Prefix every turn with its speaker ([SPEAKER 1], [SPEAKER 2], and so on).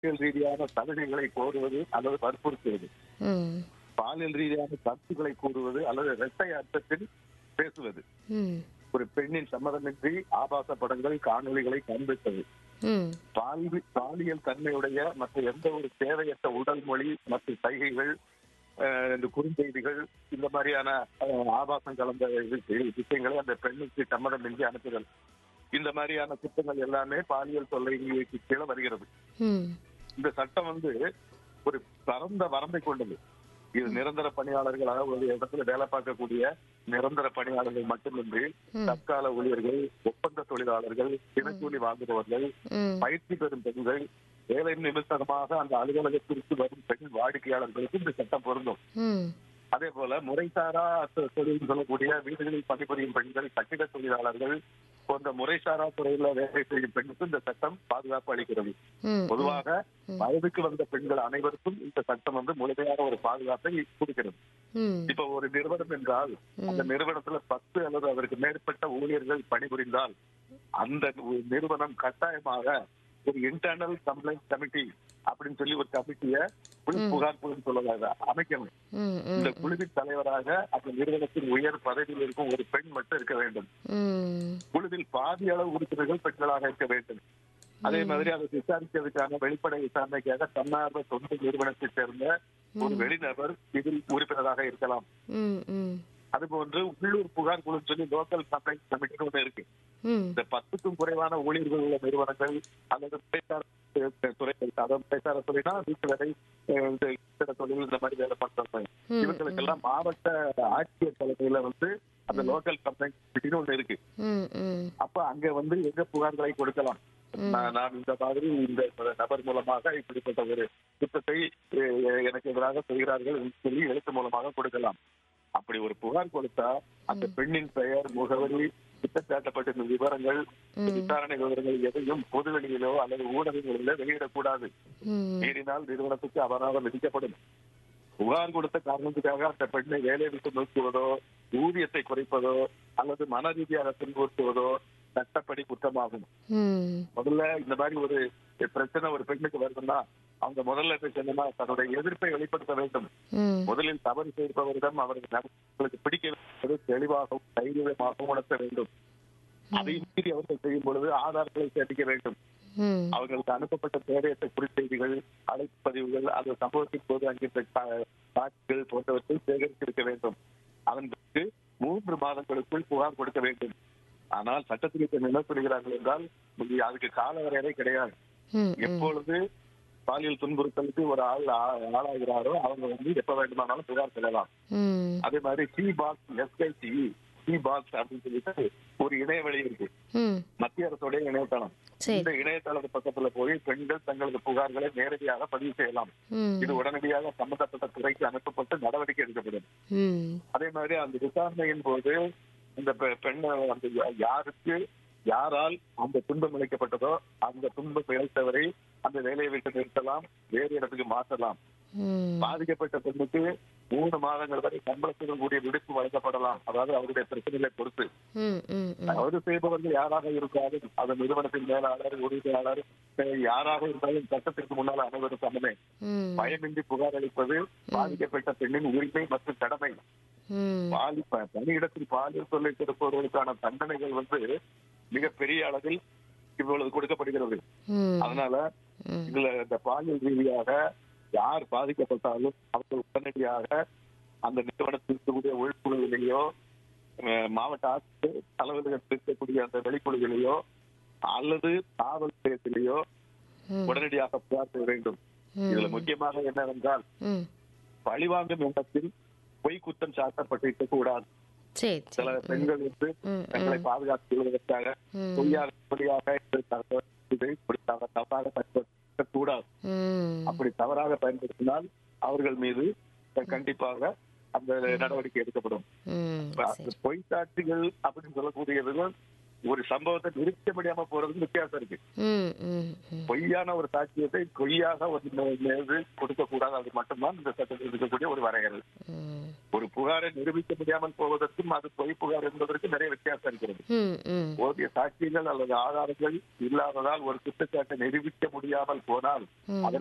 [SPEAKER 1] அரசியல் ரீதியான சலுகைகளை கோருவது அல்லது வற்புறுத்துவது
[SPEAKER 2] ம்
[SPEAKER 1] பாலியல் ரீதியான கருத்துக்களை கூறுவது அல்லது இரட்டை அர்த்தத்தில் பேசுவது
[SPEAKER 2] ம்
[SPEAKER 1] ஒரு பெண்ணின் சம்மதமின்றி ஆபாச படங்கள் காணொளிகளை காண்பிப்பது
[SPEAKER 2] ம்
[SPEAKER 1] பால்வி பாலியல் தன்மையுடைய மற்ற எந்த ஒரு தேவையற்ற உடல் மொழி மற்றும் சைகைகள் அஹ், இந்த குறுஞ்செய்திகள் இந்த மாதிரியான அஹ், ஆபாசம் கலந்த இது- விஷயங்களை அந்த பெண்ணுக்கு சம்மதமின்றி அனுப்புதல் இந்த மாதிரியான குற்றங்கள் எல்லாமே பாலியல் தொல்லைக்கு கீழே வருகிறது
[SPEAKER 2] ம்
[SPEAKER 1] இந்த சட்டம் வந்து ஒரு பரந்த வரம்பை கொண்டது இது நிரந்தர பணியாளர்கள் அதாவது ஒரு இடத்துல வேலை பார்க்கக்கூடிய நிரந்தர பணியாளர்கள் மட்டுமின்றி
[SPEAKER 2] ம்.
[SPEAKER 1] தற்கால ஊழியர்கள் ஒப்பந்த தொழிலாளர்கள் தினக்கூலி வாங்குபவர்கள்
[SPEAKER 2] ம்
[SPEAKER 1] பயிற்சி பெறும் பெண்கள் வேலை நிமித்தமாக அந்த அலுவலகத்திற்கு வரும் பெண் வாடிக்கையாளர்களுக்கு இந்த சட்டம் பொருந்தும்
[SPEAKER 2] ம்
[SPEAKER 1] அதே போல முறைசாரா தொ- தொழில் சொல்லக்கூடிய வீடுகளில் பணிபுரியும் பெண்கள் கட்டிட தொழிலாளர்கள் போன்ற முறைசாரா துறையில வேலை செய்யும் பெண்ணுக்கு இந்த சட்டம் பாதுகாப்பு அளிக்கிறது
[SPEAKER 2] ம்
[SPEAKER 1] பொதுவாக வயதுக்கு வந்த பெண்கள் அனைவருக்கும் இந்த சட்டம் வந்து முழுமையான ஒரு பாதுகாப்பை கொடுக்கிறது
[SPEAKER 2] ம்
[SPEAKER 1] இப்ப ஒரு நிறுவனம் என்றால் அந்த நிறுவனத்துல பத்து அல்லது அதற்கு மேற்பட்ட ஊழியர்கள் பணிபுரிந்தால் அந்த ஒரு நிறுவனம் கட்டாயமாக ஒரு இன்டர்னல் கம்ப்ளைண்ட் கமிட்டி அப்படின்னு சொல்லி ஒரு கமிட்டிய குழு புகார் குழு சொல்லுவாங்க அமைக்கணும்
[SPEAKER 2] ம்
[SPEAKER 1] இந்த
[SPEAKER 2] ம்
[SPEAKER 1] குழுவின் தலைவராக அந்த நிறுவனத்தின் உயர் பதவியில் இருக்கும் ஒரு பெண் மட்டும் இருக்க வேண்டும்
[SPEAKER 2] ம்
[SPEAKER 1] குழுவில் பாதி அளவு உறுப்பினர்கள் பெண்களாக இருக்க வேண்டும் அதே மாதிரி அதை விசாரிக்கிறதுக்கான வெளிப்படை விசாரணைக்காக தன்னார்வ சொந்த நிறுவனத்தை சேர்ந்த ஒரு வெளிநபர் இதில் உறுப்பினராக இருக்கலாம்
[SPEAKER 2] ம் ம்
[SPEAKER 1] அதுபோன்று உள்ளூர் புகார் குழு சொல்லி லோக்கல் கம்ப்ளைண்ட் கமிட்டி ஒன்று இருக்கு
[SPEAKER 2] ம்
[SPEAKER 1] இந்த பத்துக்கும் குறைவான ஊழியர்கள் உள்ள நிறுவனங்கள் அல்லது முறைசார் துறைகள் அதாவது முறைசார துறைனா வீட்டு வேலை அஹ் இந்த கட்டிட தொழில் இந்த மாதிரி வேலை பண்றவங்க
[SPEAKER 2] ம்,
[SPEAKER 1] இவங்களுக்கெல்லாம் மாவட்ட ஆட்சியர் தலைமையில வந்து அந்த லோக்கல் கம்ப்ளைண்ட் கமிட்டின்னு ஒன்று இருக்கு
[SPEAKER 2] ம் ம்
[SPEAKER 1] அப்ப அங்க வந்து எங்க புகார்களை கொடுக்கலாம் நான் நான் இந்த மாதிரி இந்த நபர் மூலமாக இப்படிப்பட்ட ஒரு குற்றத்தை அஹ், எனக்கு எதிராக செய்கிறார்கள் என்று சொல்லி எழுத்து மூலமாக கொடுக்கலாம் அப்படி ஒரு புகார் கொடுத்தா அந்த பெண்ணின் பெயர் முகவரி குற்றச்சாட்டப்பட்ட விவரங்கள் விசாரணை விவரங்கள் எதையும் பொதுவெளியிலோ அல்லது ஊடகங்களிலோ வெளியிடக்கூடாது
[SPEAKER 2] ம்
[SPEAKER 1] மீறினால் நிறுவனத்துக்கு அபராதம் விதிக்கப்படும் புகார் கொடுத்த காரணத்துக்காக அந்த பெண்ணை வேலையை விட்டு நிறுத்துவதோ ஊதியத்தை குறைப்பதோ அல்லது மன ரீதியாக துன்புறுத்துவதோ சட்டப்படி குற்றமாகும்
[SPEAKER 2] ம்
[SPEAKER 1] முதல்ல இந்த மாதிரி ஒரு பிரச்சனை ஒரு பெண்ணுக்கு வருதுன்னா அவங்க முதல்ல என்ன செய்யணும்னா தன்னுடைய எதிர்ப்பை வெளிப்படுத்த வேண்டும்
[SPEAKER 2] ம்
[SPEAKER 1] முதலில் தவறு செய்பவரிடம் அவருக்கு அவர்களுக்கு பிடிக்க தெளிவாகவும் தைரியமாகவும் உணர்த்த வேண்டும் அதை மீறி அவர்கள் செய்யும் பொழுது ஆதாரங்களை சேமிக்க வேண்டும்
[SPEAKER 2] ம்
[SPEAKER 1] அவர்களுக்கு அனுப்பப்பட்ட தேவையற்ற குறுஞ்செய்திகள் அழைப்பு பதிவுகள் அந்த சம்பவத்தின் போது அங்கிருந்த கா- காட்சிகள் போன்றவற்றை சேகரித்திருக்க வேண்டும் அதன் பிறகு மூன்று மாதங்களுக்குள் புகார் கொடுக்க வேண்டும் ஆனால் சட்டத்தில் இப்ப என்ன சொல்கிறார்கள் என்றால் இது அதுக்கு கால வரையறை கிடையாது
[SPEAKER 2] ம்
[SPEAKER 1] எப்பொழுது பாலியல் துன்புறுத்தலுக்கு ஒரு ஆள் ஆ- ஆளாகிறாரோ அவங்க வந்து எப்ப வேண்டுமானாலும் புகார் செல்லலாம்
[SPEAKER 2] ம்
[SPEAKER 1] அதே மாதிரி C box SIC C box அப்படின்னு சொல்லிட்டு ஒரு இணையவழி இருக்கு
[SPEAKER 2] ம்
[SPEAKER 1] மத்திய அரசுடைய இணையதளம்
[SPEAKER 2] சரி
[SPEAKER 1] இந்த இணையதள பக்கத்துல போய் பெண்கள் தங்களது புகார்களை நேரடியாக பதிவு செய்யலாம்
[SPEAKER 2] ம்
[SPEAKER 1] இது உடனடியாக சம்பந்தப்பட்ட துறைக்கு அனுப்பப்பட்டு நடவடிக்கை எடுக்கப்படும்
[SPEAKER 2] ம்
[SPEAKER 1] அதே மாதிரி அந்த விசாரணையின் போது இந்த பெ- பெண்ணை அந்த யா- யாருக்கு யாரால் அந்த துன்பம் இழைக்கப்பட்டதோ அந்த துன்பம் இழைத்தவரை அந்த வேலையை விட்டு நிறுத்தலாம் வேறு இடத்துக்கு மாற்றலாம்
[SPEAKER 2] ம்
[SPEAKER 1] பாதிக்கப்பட்ட பெண்ணுக்கு மூணு மாதங்கள் வரை சம்பளத்துடன் கூடிய விடுப்பு வழங்கப்படலாம் அதாவது அவருடைய பிரச்சனைகளை பொறுத்து
[SPEAKER 2] ம் ம் ம்
[SPEAKER 1] தவறு செய்பவர்கள் யாராக இருந்தாலும் அது நிறுவனத்தின் மேலாளர் உறுதியாளர் அஹ் யாராக இருந்தாலும் சட்டத்திற்கு முன்னால் அனைவரும் சமமே
[SPEAKER 2] ம்
[SPEAKER 1] பயமின்றி புகார் அளிப்பது பாதிக்கப்பட்ட பெண்ணின் உரிமை மற்றும் கடமை
[SPEAKER 2] ம்
[SPEAKER 1] பாலி ப- பணியிடத்தில் பாலியல் தொல்லை கொடுப்பவர்களுக்கான தண்டனைகள் வந்து மிக பெரிய அளவில் இவ்வளவு கொடுக்கப்படுகிறது
[SPEAKER 2] ம்
[SPEAKER 1] அதனால
[SPEAKER 2] ம்
[SPEAKER 1] இதுல இந்த பாலியல் ரீதியாக யார் பாதிக்கப்பட்டாலும் அவர்கள் உடனடியாக அந்த நிறுவனத்தில் இருக்கக்கூடிய உள்குழுவிலேயோ அஹ், மாவட்ட ஆட்சியர் அலுவலகத்தில் இருக்கக்கூடிய அந்த வெளிக்குழுவிலேயோ அல்லது காவல் நிலையத்திலேயோ
[SPEAKER 2] ம்.
[SPEAKER 1] உடனடியாக புகார் செய்ய வேண்டும் இதுல முக்கியமாக என்னவென்றால்
[SPEAKER 2] ம்
[SPEAKER 1] பழிவாங்கும் எண்ணத்தில் பொய் குற்றம் சாட்டப்பட்டிருக்க கூடாது
[SPEAKER 2] சரி
[SPEAKER 1] சில
[SPEAKER 2] சரி
[SPEAKER 1] பெண்கள் வந்து
[SPEAKER 2] ம்,
[SPEAKER 1] தங்களை பாதுகாத்துக் கொள்வதற்காக
[SPEAKER 2] ம்.
[SPEAKER 1] பொய்யாக பொய்யாக இது தவறு, இது இப்படி தவ- தவறாக பயன்படுத்த கூடாது
[SPEAKER 2] ம்
[SPEAKER 1] அப்படி தவறாக பயன்படுத்தினால் அவர்கள் மீது கண்டிப்பாக அந்த நடவடிக்கை எடுக்கப்படும்
[SPEAKER 2] ம்
[SPEAKER 1] இப்ப அந்த பொய் சாட்சிகள் அப்படின்னு சொல்லக்கூடியது ஒரு சம்பவத்தை நிறுத்த முடியாம போறதுக்கு வித்தியாசம் இருக்கு
[SPEAKER 2] ம் ம் ம்
[SPEAKER 1] பொய்யான ஒரு சாட்சியத்தை பொய்யாக ஒரு மீது கொடுக்க கூடாது அது மட்டும்தான் இந்த சட்டத்தில் இருக்கக்கூடிய ஒரு வரையறை
[SPEAKER 2] ம்
[SPEAKER 1] ஒரு புகாரை நிரூபிக்க முடியாமல் போவதற்கும் அது பொய் புகார் என்பதற்கும் நிறைய வித்தியாசம் இருக்கிறது
[SPEAKER 2] ம் ம்
[SPEAKER 1] போதிய சாட்சியங்கள் அல்லது ஆதாரங்கள் இல்லாததால் ஒரு குற்றச்சாட்டை நிரூபிக்க முடியாமல் போனால்
[SPEAKER 2] ம்.
[SPEAKER 1] அதன்